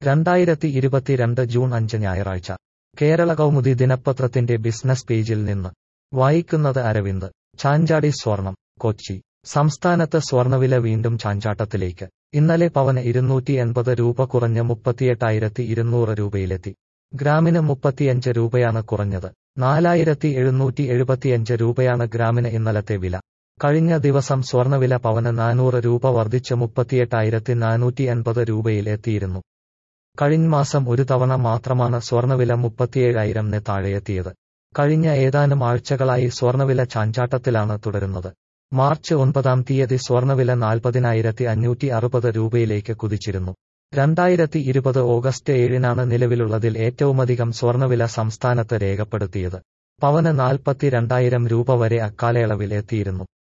രണ്ടായിരത്തി ഇരുപത്തിരണ്ട് ജൂൺ അഞ്ച് ഞായറാഴ്ച കേരള കൗമുദി ദിനപത്രത്തിന്റെ ബിസിനസ് പേജിൽ നിന്ന് വായിക്കുന്നത് അരവിന്ദ് ചാഞ്ചാടി സ്വർണം കൊച്ചി സംസ്ഥാനത്ത് സ്വർണവില വീണ്ടും ചാഞ്ചാട്ടത്തിലേക്ക് ഇന്നലെ പവന് ഇരുന്നൂറ്റി എൺപത് രൂപ കുറഞ്ഞ് മുപ്പത്തിയെട്ടായിരത്തി ഇരുന്നൂറ് രൂപയിലെത്തി ഗ്രാമിന് മുപ്പത്തിയഞ്ച് രൂപയാണ് കുറഞ്ഞത് നാലായിരത്തി എഴുന്നൂറ്റി എഴുപത്തിയഞ്ച് രൂപയാണ് ഗ്രാമിന് ഇന്നലത്തെ വില കഴിഞ്ഞ ദിവസം സ്വർണവില പവന് നാനൂറ് രൂപ വർദ്ധിച്ച് മുപ്പത്തിയെട്ടായിരത്തി നാനൂറ്റി എൺപത് രൂപയിൽ എത്തിയിരുന്നു കഴിഞ്ഞ മാസം ഒരു തവണ മാത്രമാണ് സ്വർണവില മുപ്പത്തിയേഴായിരംന് താഴെയെത്തിയത് കഴിഞ്ഞ ഏതാനും ആഴ്ചകളായി സ്വർണവില ചാഞ്ചാട്ടത്തിലാണ് തുടരുന്നത് മാർച്ച് ഒൻപതാം തീയതി സ്വർണവില നാൽപ്പതിനായിരത്തി അഞ്ഞൂറ്റി അറുപത് രൂപയിലേക്ക് കുതിച്ചിരുന്നു രണ്ടായിരത്തി ഇരുപത് ഓഗസ്റ്റ് ഏഴിനാണ് നിലവിലുള്ളതിൽ ഏറ്റവുമധികം സ്വർണവില സംസ്ഥാനത്ത് രേഖപ്പെടുത്തിയത് പവന് നാൽപ്പത്തി രണ്ടായിരം രൂപ വരെ അക്കാലയളവിൽ എത്തിയിരുന്നു